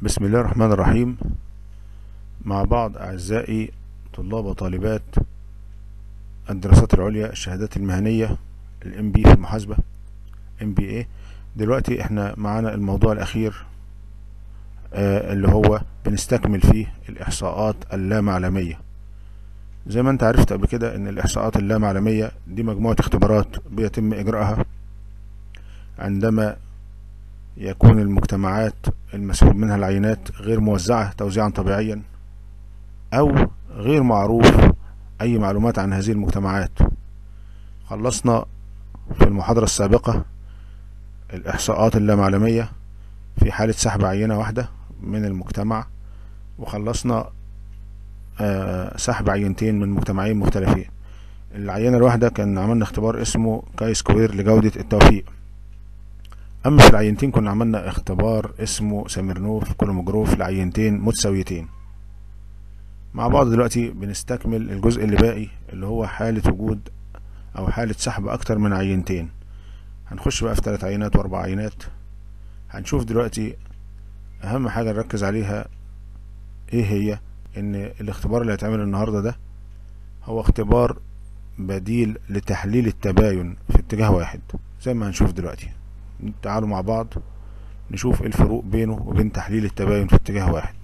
بسم الله الرحمن الرحيم مع بعض أعزائي طلاب وطالبات الدراسات العليا الشهادات المهنية الام بي في المحاسبة ام بي اي دلوقتي احنا معانا الموضوع الأخير آه اللي هو بنستكمل فيه الإحصاءات اللامعلمية زي ما انت عرفت قبل كده ان الإحصاءات اللامعلمية دي مجموعة اختبارات بيتم إجراءها عندما يكون المجتمعات المسحوب منها العينات غير موزعة توزيعا طبيعيا أو غير معروف أي معلومات عن هذه المجتمعات خلصنا في المحاضرة السابقة الإحصاءات اللامعلمية في حالة سحب عينة واحدة من المجتمع وخلصنا آه سحب عينتين من مجتمعين مختلفين العينة الواحدة كان عملنا اختبار اسمه كاي سكوير لجودة التوفيق اما في العينتين كنا عملنا اختبار اسمه سميرنوف كولوموجروف لعينتين متساويتين مع بعض دلوقتي بنستكمل الجزء اللي باقي اللي هو حالة وجود او حالة سحب اكتر من عينتين هنخش بقى في ثلاث عينات واربع عينات هنشوف دلوقتي اهم حاجة نركز عليها ايه هي ان الاختبار اللي هيتعمل النهاردة ده هو اختبار بديل لتحليل التباين في اتجاه واحد زي ما هنشوف دلوقتي تعالوا مع بعض نشوف ايه الفروق بينه وبين تحليل التباين في اتجاه واحد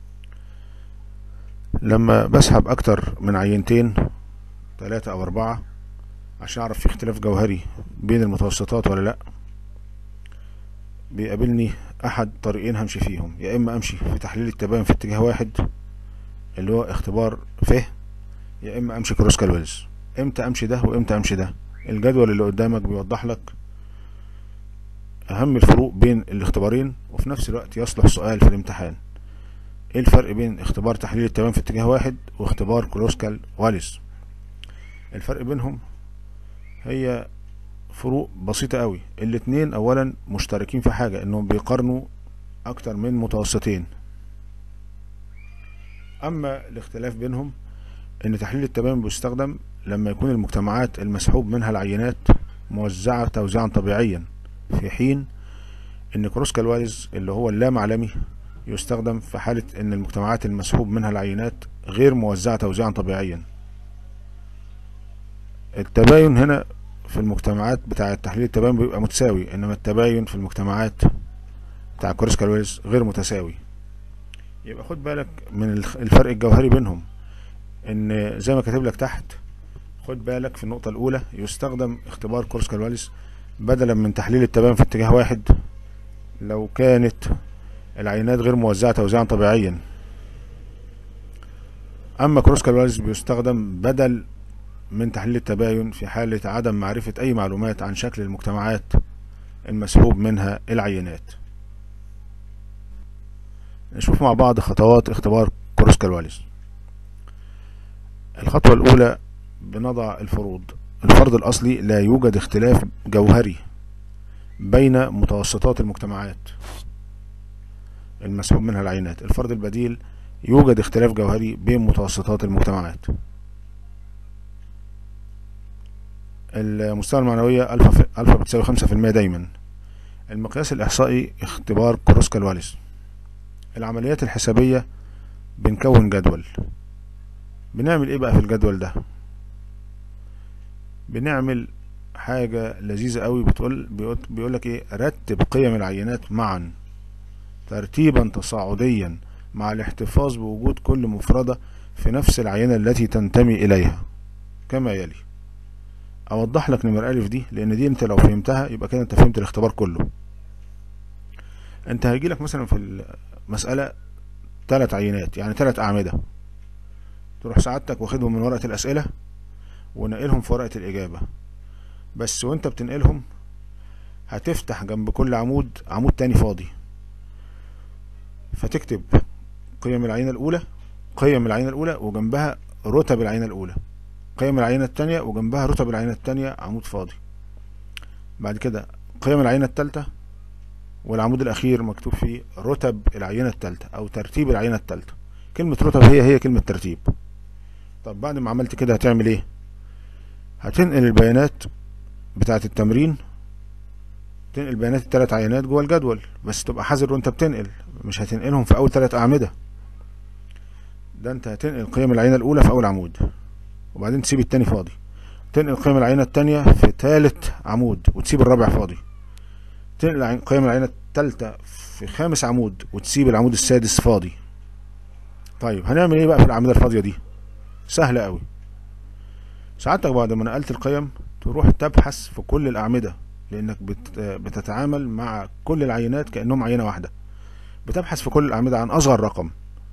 لما بسحب اكتر من عينتين ثلاثة او اربعة عشان اعرف في اختلاف جوهري بين المتوسطات ولا لا بيقابلني احد طريقين همشي فيهم يا اما امشي في تحليل التباين في اتجاه واحد اللي هو اختبار فه يا اما امشي كروسكال ويلز امتى امشي ده وامتى امشي ده الجدول اللي قدامك بيوضح لك اهم الفروق بين الاختبارين وفي نفس الوقت يصلح سؤال في الامتحان ايه الفرق بين اختبار تحليل التمام في اتجاه واحد واختبار كلوسكال واليس الفرق بينهم هي فروق بسيطة قوي الاتنين اولا مشتركين في حاجة انهم بيقارنوا اكتر من متوسطين اما الاختلاف بينهم ان تحليل التمام بيستخدم لما يكون المجتمعات المسحوب منها العينات موزعة توزيعا طبيعيا في حين ان كروسكال وايز اللي هو اللامعلمي يستخدم في حالة ان المجتمعات المسحوب منها العينات غير موزعة توزيعا طبيعيا التباين هنا في المجتمعات بتاع تحليل التباين بيبقى متساوي انما التباين في المجتمعات بتاع كروسكال وايز غير متساوي يبقى خد بالك من الفرق الجوهري بينهم ان زي ما كاتب لك تحت خد بالك في النقطة الاولى يستخدم اختبار كروسكال وايز بدلا من تحليل التباين في اتجاه واحد لو كانت العينات غير موزعة توزيعا طبيعيا اما كروسكال وايز بيستخدم بدل من تحليل التباين في حالة عدم معرفة اي معلومات عن شكل المجتمعات المسحوب منها العينات نشوف مع بعض خطوات اختبار كروسكال وايز الخطوة الاولى بنضع الفروض الفرض الأصلي لا يوجد اختلاف جوهري بين متوسطات المجتمعات المسحوب منها العينات الفرض البديل يوجد اختلاف جوهري بين متوسطات المجتمعات المستوى المعنوية ألفا, ألفا بتساوي خمسة في المية دايما المقياس الإحصائي اختبار كروسكال واليس العمليات الحسابية بنكون جدول بنعمل ايه بقى في الجدول ده بنعمل حاجة لذيذة قوي بتقول بيقول لك ايه رتب قيم العينات معا ترتيبا تصاعديا مع الاحتفاظ بوجود كل مفردة في نفس العينة التي تنتمي اليها كما يلي اوضح لك نمر الف دي لان دي انت لو فهمتها يبقى كده انت فهمت الاختبار كله انت هيجي لك مثلا في المسألة ثلاث عينات يعني ثلاث اعمدة تروح سعادتك واخدهم من ورقة الاسئلة ونقلهم في ورقة الإجابة بس وانت بتنقلهم هتفتح جنب كل عمود عمود تاني فاضي فتكتب قيم العينة الأولى قيم العينة الأولى وجنبها رتب العينة الأولى قيم العينة التانية وجنبها رتب العينة التانية عمود فاضي بعد كده قيم العينة التالتة والعمود الأخير مكتوب فيه رتب العينة التالتة أو ترتيب العينة التالتة كلمة رتب هي هي كلمة ترتيب طب بعد ما عملت كده هتعمل ايه هتنقل البيانات بتاعة التمرين تنقل بيانات التلات عينات جوه الجدول بس تبقى حذر وانت بتنقل مش هتنقلهم في اول تلات اعمدة ده انت هتنقل قيم العينة الاولى في اول عمود وبعدين تسيب التاني فاضي تنقل قيم العينة التانية في تالت عمود وتسيب الرابع فاضي تنقل عين- قيم العينة التالتة في خامس عمود وتسيب العمود السادس فاضي طيب هنعمل ايه بقى في الاعمدة الفاضية دي سهلة قوي ساعتك بعد ما نقلت القيم تروح تبحث في كل الأعمدة لأنك بت... بتتعامل مع كل العينات كأنهم عينة واحدة بتبحث في كل الأعمدة عن أصغر رقم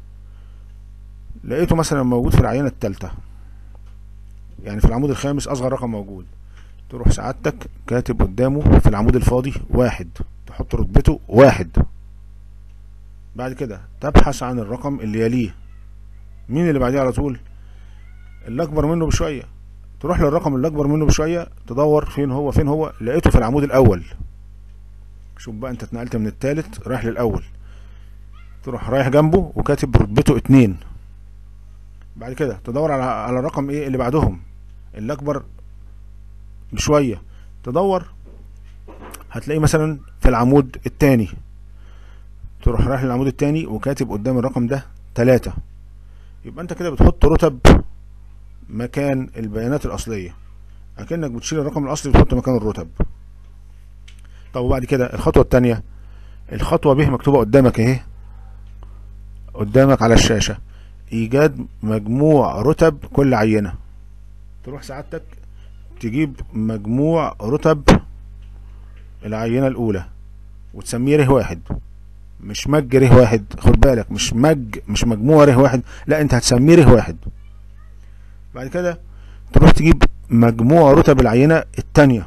لقيته مثلا موجود في العينة التالتة يعني في العمود الخامس أصغر رقم موجود تروح سعادتك كاتب قدامه في العمود الفاضي واحد تحط رتبته واحد بعد كده تبحث عن الرقم اللي يليه مين اللي بعديه على طول اللي أكبر منه بشوية تروح للرقم اللي اكبر منه بشويه تدور فين هو فين هو لقيته في العمود الاول شوف بقى انت اتنقلت من التالت رايح للاول تروح رايح جنبه وكاتب رتبته اتنين بعد كده تدور على على الرقم ايه اللي بعدهم اللي اكبر بشويه تدور هتلاقيه مثلا في العمود التاني تروح رايح للعمود التاني وكاتب قدام الرقم ده تلاتة يبقى انت كده بتحط رتب مكان البيانات الأصلية أكنك بتشيل الرقم الأصلي وتحط مكان الرتب طب وبعد كده الخطوة التانية الخطوة ب مكتوبة قدامك اهي قدامك على الشاشة إيجاد مجموع رتب كل عينة تروح سعادتك تجيب مجموع رتب العينة الأولى وتسميه ره واحد مش مج ره واحد خد بالك مش مج مش مجموع ره واحد لا انت هتسميه ره واحد بعد كده تروح تجيب مجموع رتب العينة التانية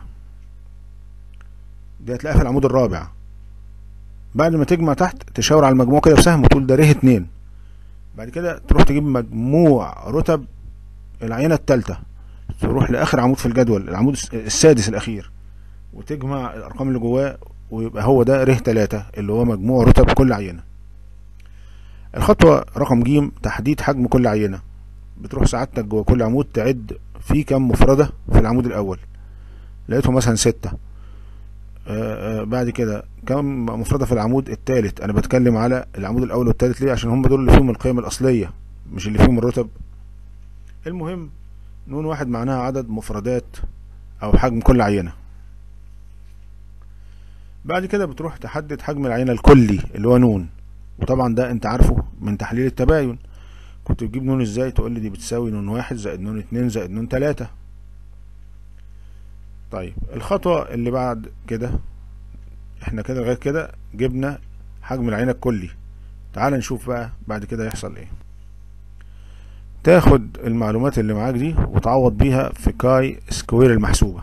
دي هتلاقيها في العمود الرابع بعد ما تجمع تحت تشاور على المجموع كده بسهم وتقول ده ره اتنين بعد كده تروح تجيب مجموع رتب العينة التالتة تروح لآخر عمود في الجدول العمود الس- السادس الأخير وتجمع الأرقام اللي جواه ويبقى هو ده ره تلاتة اللي هو مجموع رتب كل عينة الخطوة رقم ج تحديد حجم كل عينة بتروح سعادتك جوه كل عمود تعد في كام مفردة في العمود الأول لقيتهم مثلا ستة آه، آه، بعد كده كم مفردة في العمود الثالث أنا بتكلم على العمود الأول والثالث ليه عشان هم دول اللي فيهم القيم الأصلية مش اللي فيهم الرتب المهم نون واحد معناها عدد مفردات أو حجم كل عينة بعد كده بتروح تحدد حجم العينة الكلي اللي هو نون وطبعا ده انت عارفه من تحليل التباين كنت بتجيب نون ازاي تقول لي دي بتساوي نون واحد زائد نون اتنين زائد نون تلاتة طيب الخطوة اللي بعد كده احنا كده لغاية كده جبنا حجم العينة الكلي تعال نشوف بقى بعد كده يحصل ايه تاخد المعلومات اللي معاك دي وتعوض بيها في كاي سكوير المحسوبة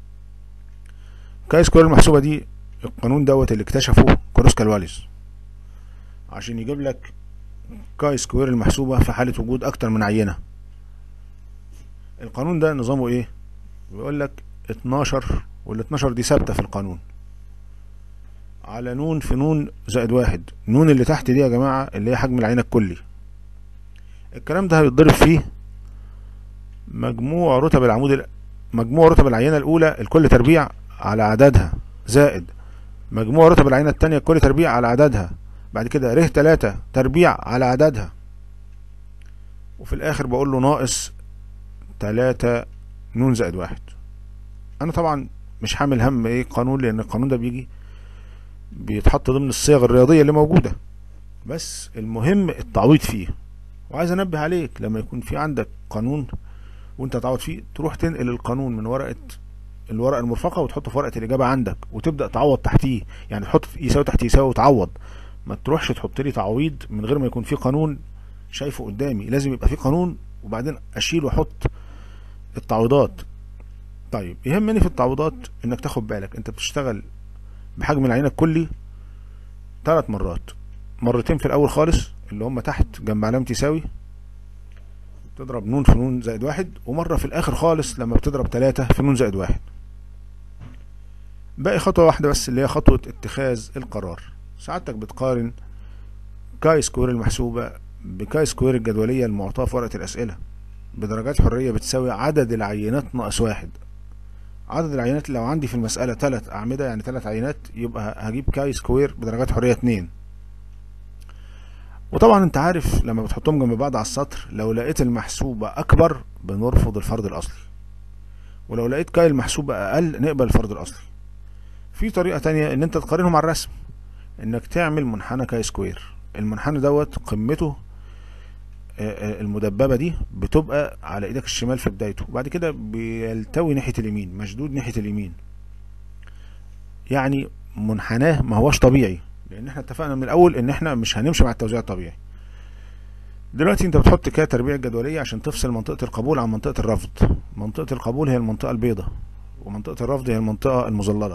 كاي سكوير المحسوبة دي القانون دوت اللي اكتشفه كروسكال واليس عشان يجيب لك كاي سكوير المحسوبة في حالة وجود أكتر من عينة القانون ده نظامه إيه؟ بيقول لك 12 وال 12 دي ثابتة في القانون على نون في نون زائد واحد نون اللي تحت دي يا جماعة اللي هي حجم العينة الكلي الكلام ده هيتضرب فيه مجموع رتب العمود ال- مجموع رتب العينة الأولى الكل تربيع على عددها زائد مجموع رتب العينة التانية الكل تربيع على عددها بعد كده ره تلاتة تربيع على عددها وفي الآخر بقول له ناقص تلاتة نون زائد واحد أنا طبعا مش حامل هم إيه قانون لأن القانون ده بيجي بيتحط ضمن الصيغ الرياضية اللي موجودة بس المهم التعويض فيه وعايز انبه عليك لما يكون في عندك قانون وانت تعوض فيه تروح تنقل القانون من ورقة الورقة المرفقة وتحطه في ورقة الإجابة عندك وتبدأ تعوض تحتيه يعني تحط يساوي تحت يساوي وتعوض ما تروحش تحط لي تعويض من غير ما يكون في قانون شايفه قدامي لازم يبقى في قانون وبعدين اشيل واحط التعويضات طيب يهمني في التعويضات انك تاخد بالك انت بتشتغل بحجم العينة الكلي ثلاث مرات مرتين في الاول خالص اللي هم تحت جنب علامة يساوي تضرب نون في نون زائد واحد ومرة في الاخر خالص لما بتضرب تلاتة في نون زائد واحد باقي خطوة واحدة بس اللي هي خطوة اتخاذ القرار سعادتك بتقارن كاي سكوير المحسوبة بكاي سكوير الجدولية المعطاة في ورقة الأسئلة بدرجات حرية بتساوي عدد العينات ناقص واحد عدد العينات لو عندي في المسألة تلات أعمدة يعني تلات عينات يبقى هجيب كاي سكوير بدرجات حرية اتنين وطبعا انت عارف لما بتحطهم جنب بعض على السطر لو لقيت المحسوبة أكبر بنرفض الفرض الأصلي ولو لقيت كاي المحسوبة أقل نقبل الفرض الأصلي في طريقة تانية إن أنت تقارنهم على الرسم إنك تعمل منحنى كاي سكوير المنحنى دوت قمته آه، آه، المدببة دي بتبقى على ايدك الشمال في بدايته وبعد كده بيلتوي ناحية اليمين مشدود ناحية اليمين يعني منحناه ما هوش طبيعي لان احنا اتفقنا من الاول ان احنا مش هنمشي مع التوزيع الطبيعي دلوقتي انت بتحط كده تربيع جدولية عشان تفصل منطقة القبول عن منطقة الرفض منطقة القبول هي المنطقة البيضاء ومنطقة الرفض هي المنطقة المظللة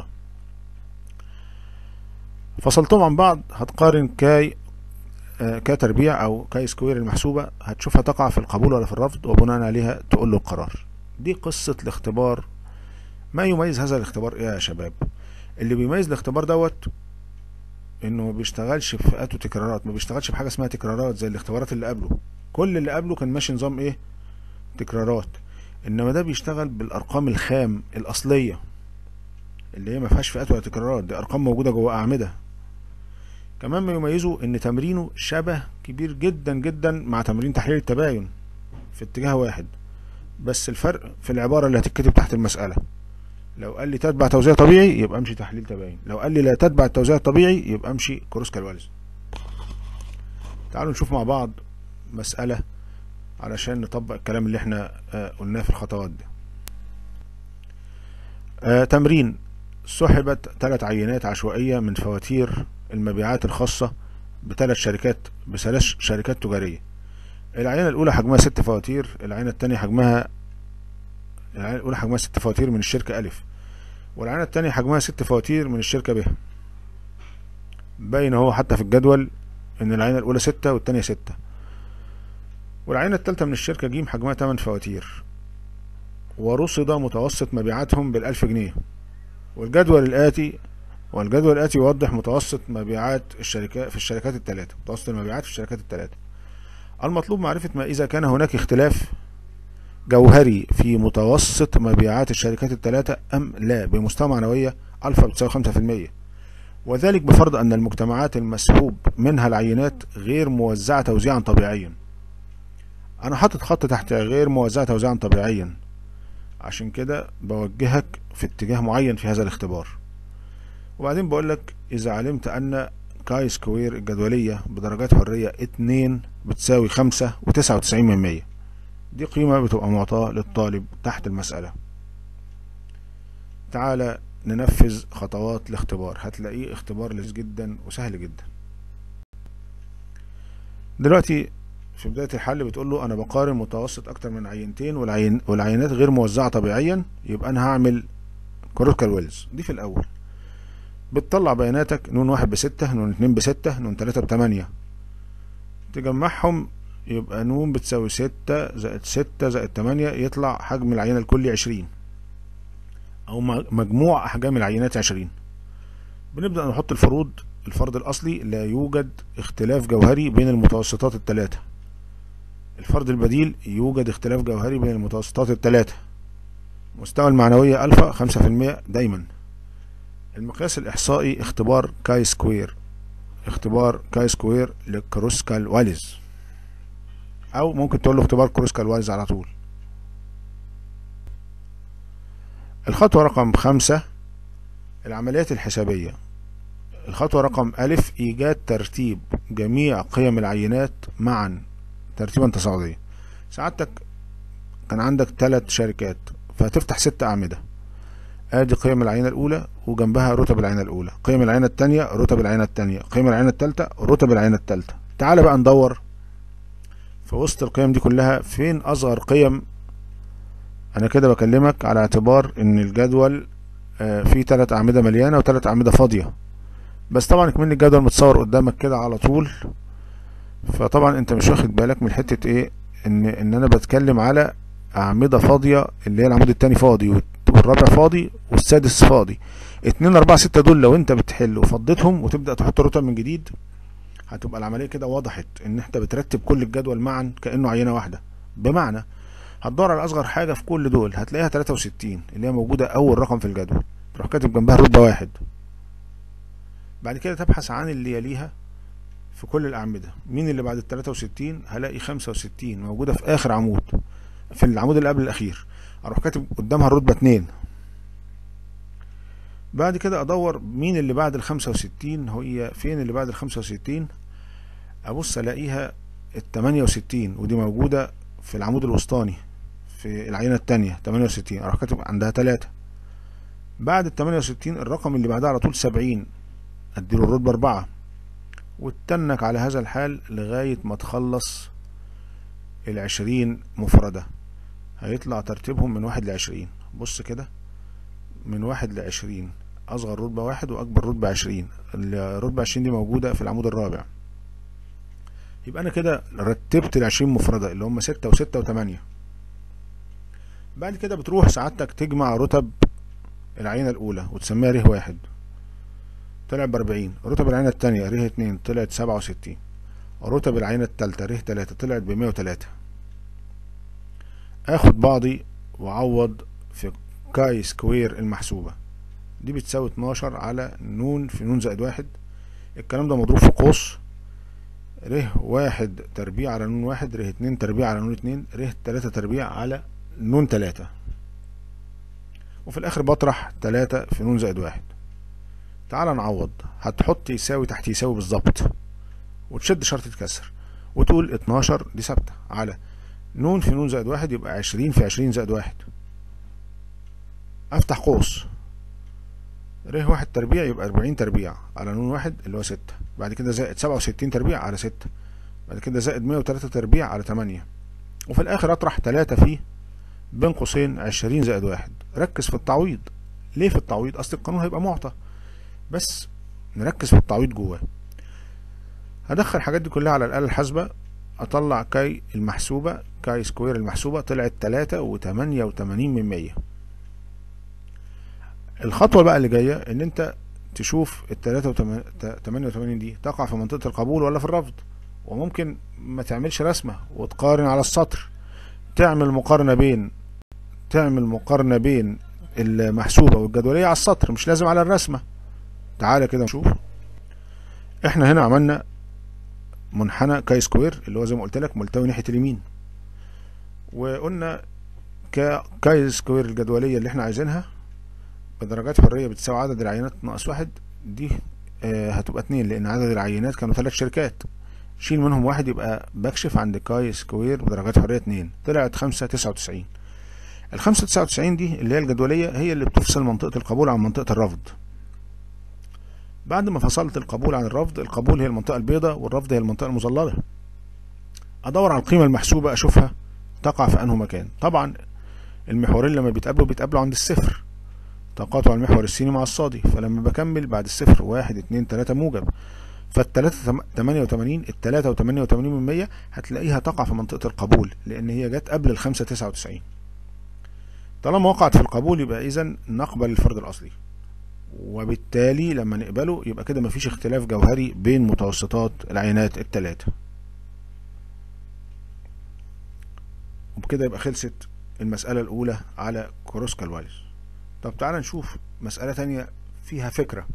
فصلتهم عن بعض هتقارن كاي آه، كتربيع او كاي سكوير المحسوبة هتشوفها تقع في القبول ولا في الرفض وبناء عليها تقول له القرار دي قصة الاختبار ما يميز هذا الاختبار ايه يا شباب اللي بيميز الاختبار دوت انه ما بيشتغلش في فئات وتكرارات ما بيشتغلش بحاجة اسمها تكرارات زي الاختبارات اللي قبله كل اللي قبله كان ماشي نظام ايه تكرارات انما ده بيشتغل بالارقام الخام الاصلية اللي هي ما فيهاش فئات ولا تكرارات دي ارقام موجودة جوه اعمدة كمان ما يميزه ان تمرينه شبه كبير جدا جدا مع تمرين تحليل التباين في اتجاه واحد بس الفرق في العبارة اللي هتتكتب تحت المسألة لو قال لي تتبع توزيع طبيعي يبقى امشي تحليل تباين لو قال لي لا تتبع التوزيع الطبيعي يبقى امشي كروس كالوالز تعالوا نشوف مع بعض مسألة علشان نطبق الكلام اللي احنا آه، قلناه في الخطوات دي آه، تمرين سحبت ثلاث عينات عشوائية من فواتير المبيعات الخاصة بثلاث شركات بثلاث شركات تجارية العينة الأولى حجمها ست فواتير العينة الثانية حجمها العينة الأولى حجمها ست فواتير من الشركة ألف والعينة الثانية حجمها ست فواتير من الشركة ب باين اهو حتى في الجدول إن العينة الأولى ستة والثانية ستة والعينة الثالثة من الشركة ج حجمها تمن فواتير ورصد متوسط مبيعاتهم بالألف جنيه والجدول الآتي والجدول الآتي يوضح متوسط مبيعات الشركات في الشركات الثلاثة متوسط المبيعات في الشركات الثلاثة المطلوب معرفة ما إذا كان هناك اختلاف جوهري في متوسط مبيعات الشركات الثلاثة أم لا بمستوى معنوية ألفا بتساوي خمسة في المية وذلك بفرض أن المجتمعات المسحوب منها العينات غير موزعة توزيعا طبيعيا أنا حاطط خط تحت غير موزعة توزيعا طبيعيا عشان كده بوجهك في اتجاه معين في هذا الاختبار وبعدين بقول لك إذا علمت أن كاي سكوير الجدولية بدرجات حرية اتنين بتساوي خمسة وتسعة وتسعين من مية دي قيمة بتبقى معطاة للطالب تحت المسألة تعالى ننفذ خطوات الاختبار هتلاقيه اختبار لذيذ جدا وسهل جدا دلوقتي في بداية الحل بتقول له أنا بقارن متوسط أكتر من عينتين والعين والعينات غير موزعة طبيعيا يبقى أنا هعمل كروكال ويلز دي في الأول بتطلع بياناتك نون واحد بستة نون اتنين بستة نون تلاتة بتمانية تجمعهم يبقى نون بتساوي ستة زائد ستة زائد تمانية يطلع حجم العينة الكلي عشرين أو مجموع أحجام العينات عشرين بنبدأ نحط الفروض الفرض الأصلي لا يوجد اختلاف جوهري بين المتوسطات الثلاثة الفرض البديل يوجد اختلاف جوهري بين المتوسطات الثلاثة مستوى المعنوية ألفا خمسة في المية دايما المقياس الإحصائي اختبار كاي سكوير اختبار كاي سكوير لكروسكال واليز أو ممكن تقول له اختبار كروسكال واليز على طول الخطوة رقم خمسة العمليات الحسابية الخطوة رقم ألف إيجاد ترتيب جميع قيم العينات معا ترتيبا تصاعديا سعادتك كان عندك ثلاث شركات فهتفتح ست أعمدة ادي قيم العينة الاولى وجنبها رتب العينة الاولى قيم العينة التانية رتب العينة التانية قيم العينة التالتة رتب العينة التالتة تعال بقى ندور في وسط القيم دي كلها فين اصغر قيم انا كده بكلمك على اعتبار ان الجدول آه، فيه تلات اعمدة مليانة وتلات اعمدة فاضية بس طبعا كمان الجدول متصور قدامك كده على طول فطبعا انت مش واخد بالك من حتة ايه ان ان انا بتكلم على اعمدة فاضية اللي هي العمود التاني فاضي والرابع فاضي والسادس فاضي اتنين اربعة ستة دول لو انت بتحل وفضيتهم وتبدأ تحط رتب من جديد هتبقى العملية كده وضحت ان انت بترتب كل الجدول معا كأنه عينة واحدة بمعنى هتدور على اصغر حاجه في كل دول هتلاقيها 63 اللي هي موجوده اول رقم في الجدول تروح كاتب جنبها رتبه واحد بعد كده تبحث عن اللي يليها في كل الأعمدة مين اللي بعد ال 63 هلاقي 65 موجودة في آخر عمود في العمود اللي قبل الأخير أروح كاتب قدامها الرتبة 2 بعد كده أدور مين اللي بعد ال 65 هي فين اللي بعد ال 65 أبص ألاقيها ال 68 ودي موجودة في العمود الوسطاني في العينة التانية 68 أروح كاتب عندها 3 بعد ال 68 الرقم اللي بعدها على طول 70 اديله الرتبة أربعة وتتنك على هذا الحال لغاية ما تخلص العشرين مفردة هيطلع ترتيبهم من واحد لعشرين بص كده من واحد لعشرين أصغر رتبة واحد وأكبر رتبة عشرين الرتبة عشرين دي موجودة في العمود الرابع يبقى أنا كده رتبت العشرين مفردة اللي هم ستة وستة وتمانية بعد كده بتروح سعادتك تجمع رتب العينة الأولى وتسميها ره واحد طلع بأربعين رتب العينة التانية ره اتنين طلعت سبعة وستين رتب العينة التالتة ره تلاتة طلعت بمية وتلاتة اخد بعضي واعوض في كاي سكوير المحسوبة دي بتساوي اتناشر على نون في نون زائد واحد الكلام ده مضروب في قوس ره واحد تربيع على نون واحد ره اتنين تربيع على نون اتنين ره تلاتة تربيع على نون تلاتة وفي الاخر بطرح تلاتة في نون زائد واحد تعال نعوض هتحط يساوي تحت يساوي بالظبط وتشد شرطة كسر وتقول اتناشر دي ثابتة على نون في نون زائد واحد يبقى عشرين في عشرين زائد واحد افتح قوس ره واحد تربيع يبقى اربعين تربيع على نون واحد اللي هو ستة بعد كده زائد سبعة وستين تربيع على ستة بعد كده زائد مية وتلاتة تربيع على تمانية وفي الاخر اطرح تلاتة فيه بين قوسين عشرين زائد واحد ركز في التعويض ليه في التعويض اصل القانون هيبقى معطى بس نركز في التعويض جواه هدخل الحاجات دي كلها على الآلة الحاسبة أطلع كاي المحسوبة كاي سكوير المحسوبة طلعت تلاتة وتمانية وتمانين من مية الخطوة بقى اللي جاية إن أنت تشوف التلاتة وتمانية وتمانين دي تقع في منطقة القبول ولا في الرفض وممكن ما تعملش رسمة وتقارن على السطر تعمل مقارنة بين تعمل مقارنة بين المحسوبة والجدولية على السطر مش لازم على الرسمة تعالى كده نشوف احنا هنا عملنا منحنى كاي سكوير اللي هو زي ما قلت لك ملتوي ناحيه اليمين وقلنا كاي سكوير الجدوليه اللي احنا عايزينها بدرجات حريه بتساوي عدد العينات ناقص واحد دي آه هتبقى اتنين لان عدد العينات كانوا ثلاث شركات شيل منهم واحد يبقى بكشف عند كاي سكوير بدرجات حريه اتنين طلعت خمسة تسعة وتسعين الخمسة تسعة وتسعين دي اللي هي الجدولية هي اللي بتفصل منطقة القبول عن منطقة الرفض بعد ما فصلت القبول عن الرفض القبول هي المنطقة البيضاء والرفض هي المنطقة المظللة أدور على القيمة المحسوبة أشوفها تقع في أنه مكان طبعا المحورين لما بيتقابلوا بيتقابلوا عند الصفر تقاطع المحور السيني مع الصادي فلما بكمل بعد الصفر واحد اتنين تلاتة موجب فالتلاتة تمانية وتمانين التلاتة وتمانية وتمانين من مية هتلاقيها تقع في منطقة القبول لأن هي جت قبل الخمسة تسعة وتسعين طالما وقعت في القبول يبقى إذا نقبل الفرض الأصلي وبالتالي لما نقبله يبقى كده مفيش اختلاف جوهري بين متوسطات العينات التلاتة وبكده يبقى خلصت المسألة الأولى على كروسكال وايز طب تعالى نشوف مسألة تانية فيها فكرة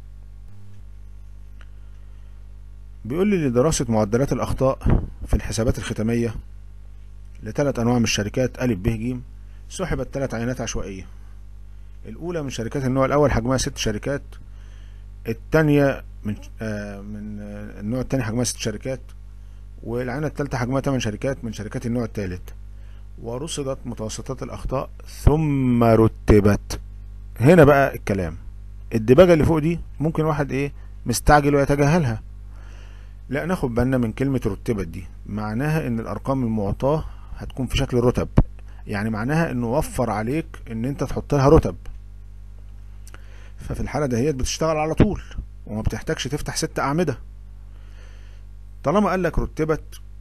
بيقول لي لدراسة معدلات الأخطاء في الحسابات الختامية لثلاث أنواع من الشركات أ ب ج سحبت ثلاث عينات عشوائية الأولى من شركات النوع الأول حجمها ست شركات التانية من آه من آه النوع التاني حجمها ست شركات والعينة التالتة حجمها تمن شركات من شركات النوع التالت ورصدت متوسطات الأخطاء ثم رتبت هنا بقى الكلام الدباجة اللي فوق دي ممكن واحد ايه مستعجل ويتجاهلها لا ناخد بالنا من كلمة رتبت دي معناها ان الارقام المعطاة هتكون في شكل رتب يعني معناها انه وفر عليك ان انت تحط لها رتب ففي الحالة دهيت بتشتغل على طول وما بتحتاجش تفتح ست أعمدة طالما قال لك رتبت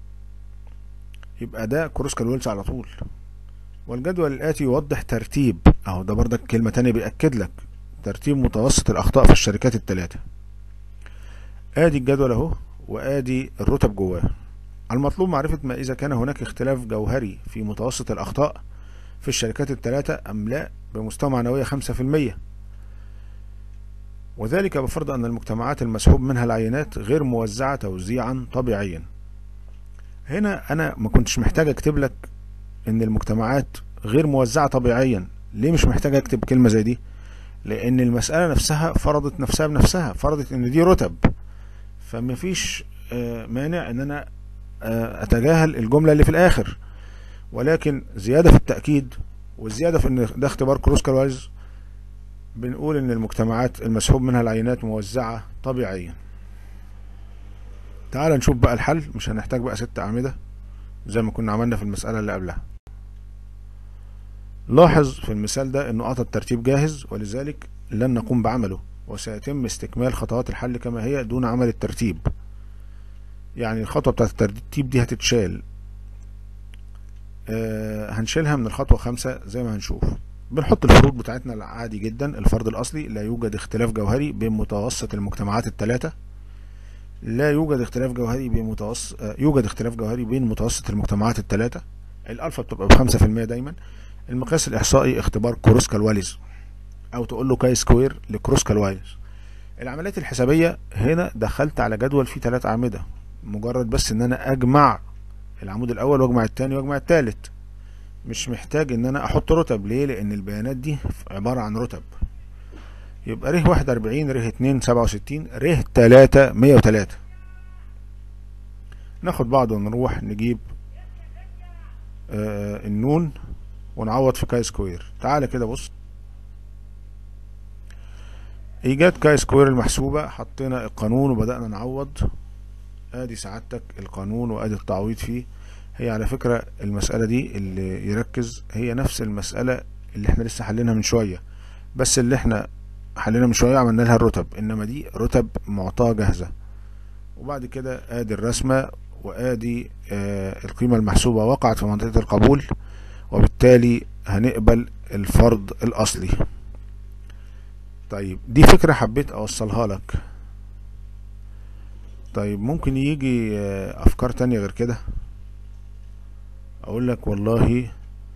يبقى ده كروسكال ويلز على طول والجدول الآتي يوضح ترتيب أهو ده برضك كلمة تانية بيأكد لك ترتيب متوسط الأخطاء في الشركات التلاتة آدي الجدول أهو وآدي الرتب جواه المطلوب معرفة ما إذا كان هناك اختلاف جوهري في متوسط الأخطاء في الشركات الثلاثة أم لا بمستوى معنوية خمسة في المية وذلك بفرض أن المجتمعات المسحوب منها العينات غير موزعة توزيعا طبيعيا هنا أنا ما كنتش محتاج أكتب لك إن المجتمعات غير موزعة طبيعيا ليه مش محتاج أكتب كلمة زي دي لأن المسألة نفسها فرضت نفسها بنفسها فرضت إن دي رتب فمفيش آه، مانع إن أنا آه، أتجاهل الجملة اللي في الآخر ولكن زيادة في التأكيد والزيادة في إن ده اختبار كروس وايز بنقول إن المجتمعات المسحوب منها العينات موزعة طبيعيا تعال نشوف بقى الحل مش هنحتاج بقى ست أعمدة زي ما كنا عملنا في المسألة اللي قبلها لاحظ في المثال ده انه اعطى الترتيب جاهز ولذلك لن نقوم بعمله وسيتم استكمال خطوات الحل كما هي دون عمل الترتيب يعني الخطوة بتاعت الترتيب دي هتتشال آه هنشيلها من الخطوة خمسة زي ما هنشوف بنحط الفروض بتاعتنا العادي جدا الفرض الأصلي لا يوجد اختلاف جوهري بين متوسط المجتمعات الثلاثة لا يوجد اختلاف جوهري بين متوسط آه يوجد اختلاف جوهري بين متوسط المجتمعات الثلاثة الألفا بتبقى بخمسة في المية دايما المقياس الإحصائي اختبار كروسكال واليز أو تقول له كاي سكوير لكروسكال واليز العمليات الحسابية هنا دخلت على جدول فيه ثلاث أعمدة مجرد بس إن أنا أجمع العمود الأول وأجمع الثاني وأجمع الثالث مش محتاج إن أنا أحط رتب ليه؟ لأن البيانات دي عبارة عن رتب يبقى ره واحد أربعين ره اتنين سبعة وستين ره تلاتة مية وتلاتة ناخد بعض ونروح نجيب آه النون ونعوض في كاي سكوير تعالى كده بص ايجاد كاي سكوير المحسوبة حطينا القانون وبدأنا نعوض ادي سعادتك القانون وادي التعويض فيه هي على فكرة المسألة دي اللي يركز هي نفس المسألة اللي احنا لسه حلينها من شوية بس اللي احنا حلينا من شوية عملنا لها الرتب انما دي رتب معطاة جاهزة وبعد كده ادي الرسمة وادي آه القيمة المحسوبة وقعت في منطقة القبول وبالتالي هنقبل الفرض الأصلي طيب دي فكرة حبيت أوصلها لك طيب ممكن يجي أفكار تانية غير كده أقول لك والله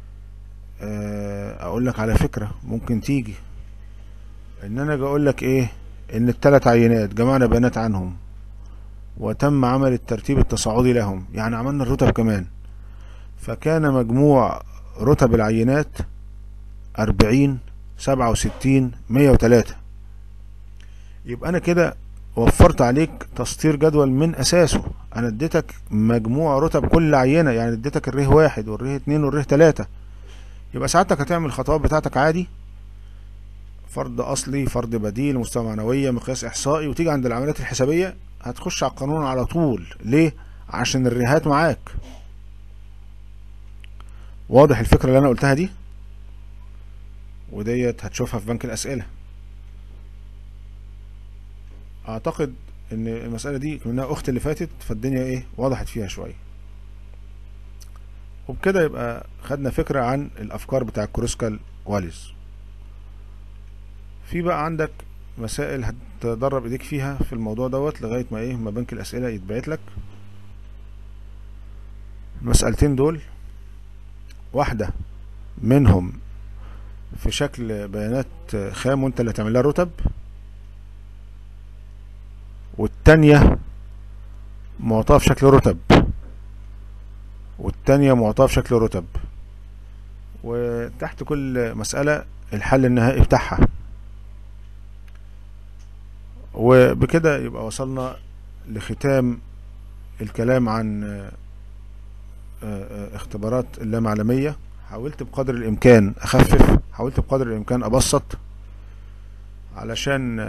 أقول لك على فكرة ممكن تيجي إن أنا أجي أقول لك إيه إن التلات عينات جمعنا بيانات عنهم وتم عمل الترتيب التصاعدي لهم يعني عملنا الرتب كمان فكان مجموع رتب العينات أربعين سبعة وستين مية وتلاتة يبقى أنا كده وفرت عليك تسطير جدول من أساسه أنا اديتك مجموع رتب كل عينة يعني اديتك الره واحد والره اتنين والره تلاتة يبقى ساعتك هتعمل الخطوات بتاعتك عادي فرض أصلي فرض بديل مستوى معنوية مقياس إحصائي وتيجي عند العمليات الحسابية هتخش على القانون على طول ليه؟ عشان الرهات معاك واضح الفكرة اللي انا قلتها دي وديت هتشوفها في بنك الاسئلة اعتقد ان المسألة دي منها اخت اللي فاتت فالدنيا ايه وضحت فيها شوية وبكده يبقى خدنا فكرة عن الافكار بتاع الكروسكال واليز في بقى عندك مسائل هتدرب ايديك فيها في الموضوع دوت لغاية ما ايه ما بنك الاسئلة يتبعت لك المسألتين دول واحدة منهم في شكل بيانات خام وانت اللي هتعمل لها رتب والتانية معطاة في شكل رتب والتانية معطاة في شكل رتب وتحت كل مسألة الحل النهائي بتاعها وبكده يبقى وصلنا لختام الكلام عن اختبارات اللامعلمية حاولت بقدر الامكان اخفف حاولت بقدر الامكان ابسط علشان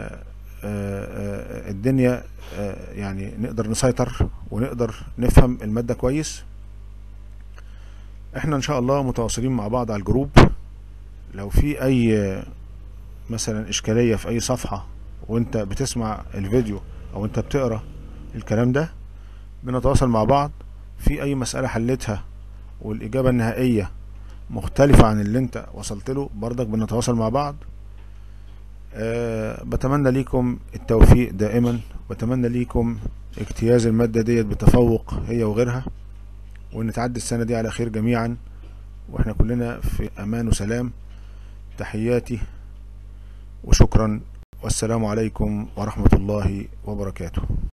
الدنيا يعني نقدر نسيطر ونقدر نفهم المادة كويس احنا ان شاء الله متواصلين مع بعض على الجروب لو في اي مثلا اشكالية في اي صفحة وانت بتسمع الفيديو او انت بتقرا الكلام ده بنتواصل مع بعض في اي مسألة حلتها والاجابة النهائية مختلفة عن اللي انت وصلت له برضك بنتواصل مع بعض أه بتمنى ليكم التوفيق دائما بتمنى ليكم اجتياز المادة ديت بتفوق هي وغيرها وان تعدي السنة دي على خير جميعا واحنا كلنا في امان وسلام تحياتي وشكرا والسلام عليكم ورحمة الله وبركاته